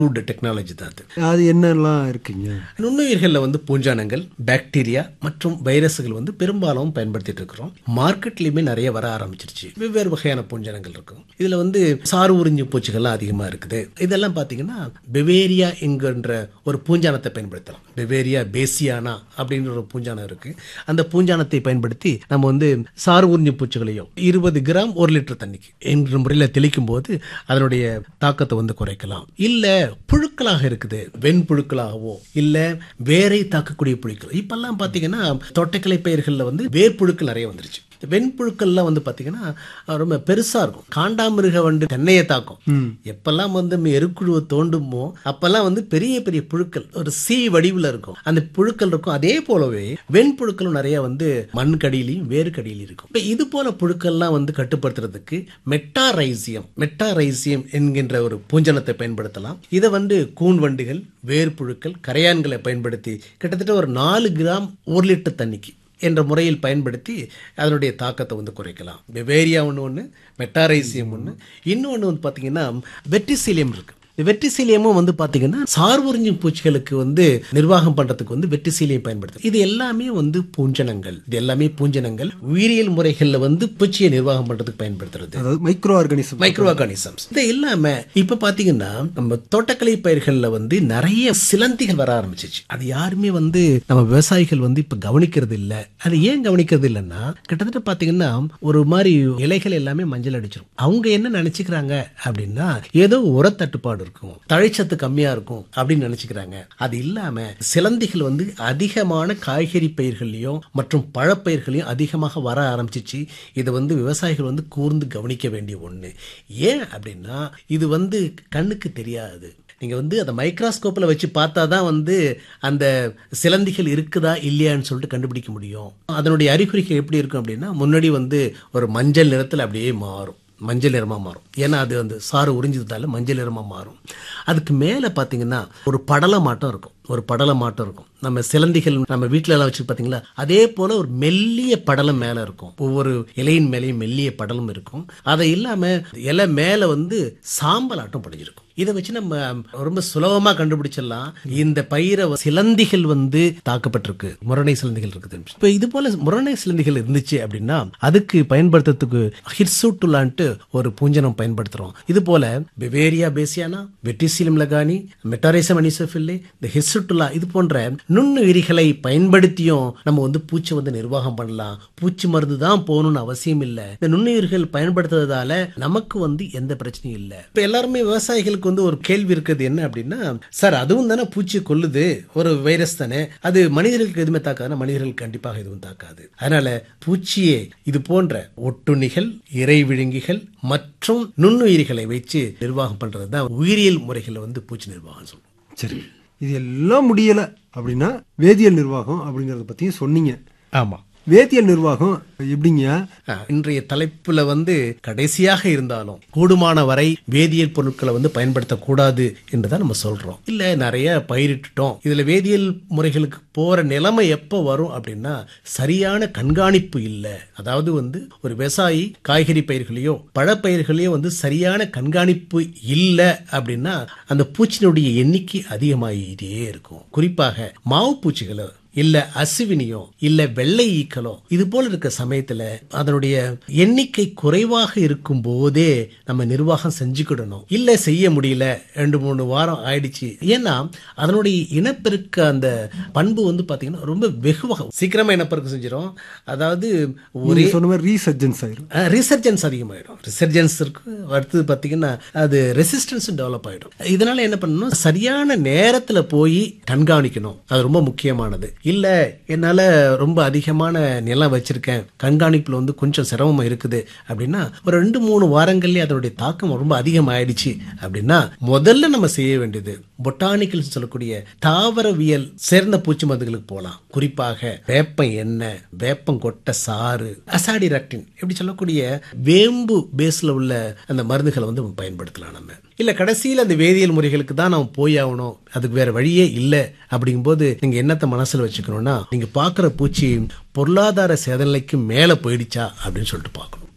food technology தான் அது அது என்னெல்லாம் இருக்குங்க நுண்ணுயிர்களில் வந்து பூஞ்சானங்கள் பாக்டீரியா மற்றும் வைரஸ்கள் வந்து பெரும்பாலும் பயன்படுத்திட்டு இருக்கிறோம் மார்க்கெட்லயுமே நிறைய வர ஆரம்பிச்சிருச்சு வெவ்வேறு வகையான பூஞ்சானங்கள் இருக்கும் இதுல வந்து சாறு உறிஞ்சு பூச்சிகள்லாம் அதிகமா இருக்குது இதெல்லாம் பாத்தீங்கன்னா பெவேரியா என்கின்ற ஒரு பூஞ்சானத்தை பயன்படுத்தலாம் பெவேரியா பேசியானா அப்படின்ற ஒரு பூஞ்சானம் இருக்கு அந்த பூஞ்சானத்தை பயன்படுத்தி நம்ம வந்து சாறு உறிஞ்சு பூச்சிகளையும் இருபது கிராம் ஒரு லிட்டர் தண்ணிக்கு என்ற முறையில் தெளிக்கும் போது அதனுடைய தாக்கத்தை வந்து குறைக்கலாம் இல்ல புழுக்களாக இருக்குது வெண்புழுக்களாகவோ இல்ல வேரை தாக்கக்கூடிய புழுக்கள் இப்பெல்லாம் பாத்தீங்கன்னா தோட்டக்கலை பயிர்களில் வந்து வேர்ப்புழுக்கள் நிறைய வந்துருச்சு இந்த வெண்புழுக்கள்லாம் வந்து பாத்தீங்கன்னா அஹ், ரொம்ப பெருசா இருக்கும் காண்டாமிருக வண்டு தென்னையை தாக்கும் எப்பெல்லாம் வந்து நம்ம எருக்குழுவை தோண்டுமோ அப்பெல்லாம் வந்து பெரிய பெரிய புழுக்கள் ஒரு சி வடிவில் இருக்கும் அந்த புழுக்கள் இருக்கும் அதே போலவே வெண்புழுக்களும் நிறைய வந்து மண் கடியிலையும் வேறு கடியிலையும் இருக்கும் இப்ப இது போல புழுக்கள்லாம் வந்து கட்டுப்படுத்துறதுக்கு மெட்டாரைசியம் மெட்டாரைசியம் என்கின்ற ஒரு பூஞ்சனத்தை பயன்படுத்தலாம் இதை வந்து கூன் வண்டுகள் வேர்ப்புழுக்கள் கரையான்களை பயன்படுத்தி கிட்டத்தட்ட ஒரு நாலு கிராம் ஒரு லிட்டர் தண்ணிக்கு என்ற முறையில் பயன்படுத்தி அதனுடைய தாக்கத்தை வந்து குறைக்கலாம் வெவேரியா ஒன்று ஒன்று மெட்டாரைசியம் ஒன்று இன்னொன்று வந்து பார்த்தீங்கன்னா வெட்டிசீலியம் இருக்கு இந்த வெட்டிசீலியமும் வந்து பார்த்தீங்கன்னா சார் உறிஞ்சும் பூச்சிகளுக்கு வந்து நிர்வாகம் பண்றதுக்கு வந்து வெட்டிசீலியம் பயன்படுத்தும் இது எல்லாமே வந்து பூஞ்சனங்கள் இது எல்லாமே பூஞ்சனங்கள் உயிரியல் முறைகளில் வந்து பூச்சியை நிர்வாகம் பண்றதுக்கு பயன்படுத்துறது அதாவது மைக்ரோ ஆர்கானிசம் மைக்ரோ ஆர்கானிசம்ஸ் இது இல்லாம இப்ப பாத்தீங்கன்னா நம்ம தோட்டக்கலை பயிர்கள்ல வந்து நிறைய சிலந்திகள் வர ஆரம்பிச்சிச்சு அது யாருமே வந்து நம்ம விவசாயிகள் வந்து இப்ப கவனிக்கிறது இல்ல அது ஏன் கவனிக்கிறது இல்லைன்னா கிட்டத்தட்ட பாத்தீங்கன்னா ஒரு மாதிரி இலைகள் எல்லாமே மஞ்சள் அடிச்சிரும் அவங்க என்ன நினைச்சுக்கிறாங்க அப்படின்னா ஏதோ உரத்தட்டுப்பாடு இருக்கும் தழைச்சத்து கம்மியா இருக்கும் அப்படின்னு நினைச்சுக்கிறாங்க அது இல்லாம சிலந்திகள் வந்து அதிகமான காய்கறி பயிர்களையும் மற்றும் பழப்பயிர்களையும் அதிகமாக வர ஆரம்பிச்சிச்சு இதை வந்து விவசாயிகள் வந்து கூர்ந்து கவனிக்க வேண்டிய ஒண்ணு ஏன் அப்படின்னா இது வந்து கண்ணுக்கு தெரியாது நீங்க வந்து அதை மைக்ராஸ்கோப்பில் வச்சு பார்த்தா தான் வந்து அந்த சிலந்திகள் இருக்குதா இல்லையான்னு சொல்லிட்டு கண்டுபிடிக்க முடியும் அதனுடைய அறிகுறிகள் எப்படி இருக்கும் அப்படின்னா முன்னாடி வந்து ஒரு மஞ்சள் நிறத்தில் அப்படியே மாறும் மஞ்சள் நிறமாக மாறும் ஏன்னா அது வந்து சாறு உறிஞ்சதால மஞ்சள் நிறமாக மாறும் அதுக்கு மேலே பார்த்தீங்கன்னா ஒரு படல மாட்டம் இருக்கும் ஒரு படல மாட்டம் இருக்கும் நம்ம சிலந்திகள் நம்ம வீட்டில எல்லாம் வச்சு பார்த்தீங்களா அதே போல ஒரு மெல்லிய படலம் மேலே இருக்கும் ஒவ்வொரு இலையின் மேலேயும் மெல்லிய படலம் இருக்கும் அதை இல்லாமல் இலை மேலே வந்து சாம்பல் ஆட்டம் படிஞ்சிருக்கும் இதை வச்சு நம்ம ரொம்ப சுலபமா கண்டுபிடிச்சிடலாம் இந்த பயிரை சிலந்திகள் வந்து தாக்கப்பட்டிருக்கு முரணை சிலந்திகள் இருக்குது இப்ப இது போல முரணை சிலந்திகள் இருந்துச்சு அப்படின்னா அதுக்கு பயன்படுத்துறதுக்கு ஹிர்சூட்டுலான்ட்டு ஒரு பூஞ்சனம் பயன்படுத்துறோம் இது போல பெவேரியா பேசியானா வெட்டிசிலம் லகானி மெட்டாரேசம் அனிசோஃபில்லி இந்த ஹிர்சுட்டுலா இது போன்ற நுண்ணுயிரிகளை பயன்படுத்தியும் நம்ம வந்து பூச்சி வந்து நிர்வாகம் பண்ணலாம் பூச்சி மருந்து தான் போகணும்னு அவசியம் இல்லை இந்த நுண்ணுயிர்கள் பயன்படுத்துறதால நமக்கு வந்து எந்த பிரச்சனையும் இல்லை இப்ப எல்லாருமே விவசாயிகளுக்கு வந்து ஒரு கேள்வி இருக்குது என்ன அப்படின்னா சார் அதுவும் தானே பூச்சி கொல்லுது ஒரு வைரஸ் தானே அது மனிதர்களுக்கு எதுவுமே தாக்காதுன்னா மனிதர்களுக்கு கண்டிப்பாக எதுவும் தாக்காது அதனால பூச்சியே இது போன்ற ஒட்டுண்ணிகள் இறை விழுங்கிகள் மற்றும் நுண்ணுயிரிகளை வச்சு நிர்வாகம் பண்றது தான் உயிரியல் முறைகளை வந்து பூச்சி நிர்வாகம் சொல்லுவோம் சரி இது எல்லாம் முடியல அப்படின்னா வேதியியல் நிர்வாகம் அப்படிங்கறத பத்தியும் சொன்னீங்க ஆமா வேதியியல் நிர்வாகம் எப்படிங்க ஆ, இன்றைய தலைப்புல வந்து கடைசியாக இருந்தாலும் கூடுமான வரை வேதியியல் பொருட்களை வந்து பயன்படுத்தக்கூடாது என்றுதான் நம்ம சொல்றோம் இல்ல நிறைய பயிரிட்டுட்டோம் இதுல வேதியியல் முறைகளுக்கு போற நிலைமை எப்போ வரும் அப்படின்னா சரியான கண்காணிப்பு இல்லை அதாவது வந்து ஒரு விவசாயி காய்கறி பயிர்களையோ பழப்பயிர்களையோ வந்து சரியான கண்காணிப்பு இல்லை அப்படின்னா அந்த பூச்சினுடைய எண்ணிக்கை அதிகமாகிட்டே இருக்கும் குறிப்பாக மாவு பூச்சிகளோ இல்ல அசுவினியோ இல்ல வெள்ளை ஈக்களோ இது போல இருக்க சமயத்துல அதனுடைய எண்ணிக்கை குறைவாக இருக்கும் போதே நம்ம நிர்வாகம் செஞ்சுக்கிடணும் இல்ல செய்ய முடியல ரெண்டு மூணு வாரம் ஆயிடுச்சு ஏன்னா அதனுடைய இனப்பெருக்க அந்த பண்பு வந்து பாத்தீங்கன்னா ரொம்ப வெகுவாக சீக்கிரமா இனப்பெருக்கம் செஞ்சிடும் அதாவது ஒரே நீங்க சொன்ன மாதிரி ரீசர்ஜன்ஸ் ஆயிரும் ரிசர்ஜன்ஸ் அதிகமாயிடும் ரிசர்ஜன்ஸ் இருக்கு அடுத்தது பார்த்தீங்கன்னா அது ரெசிஸ்டன்ஸும் டெவலப் ஆயிடும் இதனால என்ன பண்ணணும் சரியான நேரத்தில் போய் கண்காணிக்கணும் அது ரொம்ப முக்கியமானது இல்ல என்னால ரொம்ப அதிகமான நிலம் வச்சிருக்கேன் கண்காணிப்புல வந்து கொஞ்சம் சிரமமா இருக்குது அப்படின்னா ஒரு ரெண்டு மூணு வாரங்கள்லயே அதனுடைய தாக்கம் ரொம்ப அதிகமாயிடுச்சு அப்படின்னா முதல்ல நம்ம செய்ய வேண்டியது பொட்டானிக்கல் சொல்லக்கூடிய தாவரவியல் சேர்ந்த பூச்சி மருந்துகளுக்கு போகலாம் குறிப்பாக வேப்பம் எண்ணெய் வேப்பம் கொட்டை சாறு அசாடிராக்டின் இப்படி சொல்லக்கூடிய வேம்பு பேஸ்ல உள்ள அந்த மருந்துகளை வந்து நம்ம பயன்படுத்தலாம் நம்ம இல்ல கடைசியில் அந்த வேதியியல் முறைகளுக்கு தான் நம்ம போய் ஆகணும் அதுக்கு வேற வழியே இல்லை அப்படிங்கும்போது நீங்க என்னத்தை மனசுல வச்சுக்கணும்னா நீங்க பார்க்குற பூச்சி பொருளாதார சேதனைக்கு மேல போயிடுச்சா அப்படின்னு சொல்லிட்டு பார்க்கணும்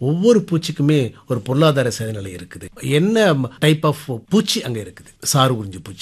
ஒவ்வொரு பூச்சிக்குமே ஒரு பொருளாதார சேதநிலை இருக்குது என்ன டைப் ஆஃப் பூச்சி அங்க இருக்குது சாறு உறிஞ்சு பூச்சி